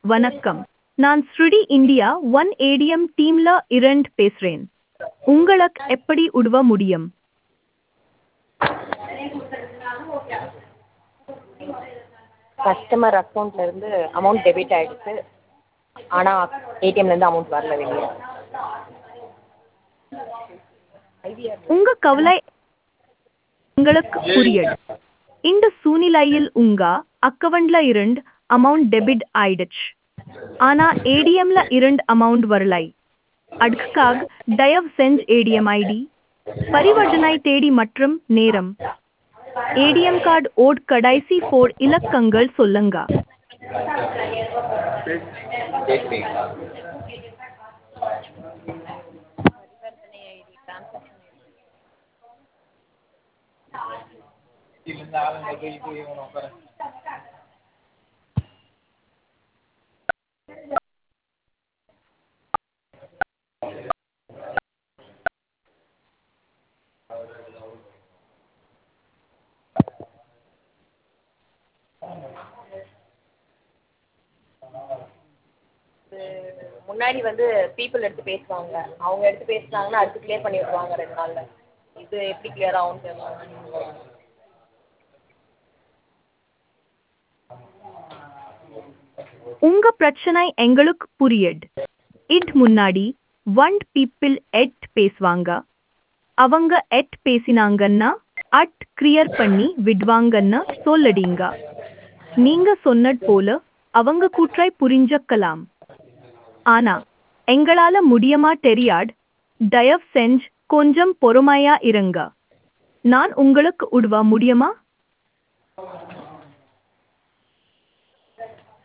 வணக்கம் நான் ஸ்ருடி இந்தியா ஒன் ஏடிஎம் டீம்ல இரண்டு பேசுறேன் உங்களுக்கு எப்படி உதவ முடியும் கஸ்டமர் அக்கௌண்ட்ல இருந்து அமௌண்ட் டெபிட் ஆயிடுச்சு ஆனால் ஏடிஎம்ல இருந்து அமௌண்ட் வரல வெளியே உங்க கவலை எங்களுக்கு புரியுது இந்த சூழ்நிலையில் உங்க அக்கவுண்ட்ல இருந்து அமௌண்ட் டெபிட் ஆயிடுச்சு ஆனா ஏடிஎம்ல இருந்து அமௌண்ட் வரலை அதுக்காக தயவு செஞ்சு ஏடிஎம் ஐடி பரிவர்த்தனை தேதி மற்றும் நேரம் ஏடிஎம் கார்டு ஓட் கடைசி ஃபோர் இலக்கங்கள் சொல்லுங்க முன்னாடி வந்து பீப்புள் எடுத்து பேசுவாங்க அவங்க எடுத்து பேசுனாங்கன்னா அடுத்து கிளியர் பண்ணி விடுவாங்க ரெண்டு நாளில் இது எப்படி கிளியர் ஆகும்னு தெரியல உங்க பிரச்சனை எங்களுக்கு புரியுது இது முன்னாடி ஒன் பீப்பிள் எட் பேசுவாங்க அவங்க எட் பேசினாங்கன்னா அட் கிளியர் பண்ணி விடுவாங்கன்னு சொல்லடிங்க நீங்க சொன்னது போல அவங்க கூற்றை புரிஞ்சுக்கலாம் ஆனா எங்களால முடியுமா தெரியாது தயவு செஞ்சு கொஞ்சம் பொறுமையா இருங்க நான் உங்களுக்கு உதவ முடியுமா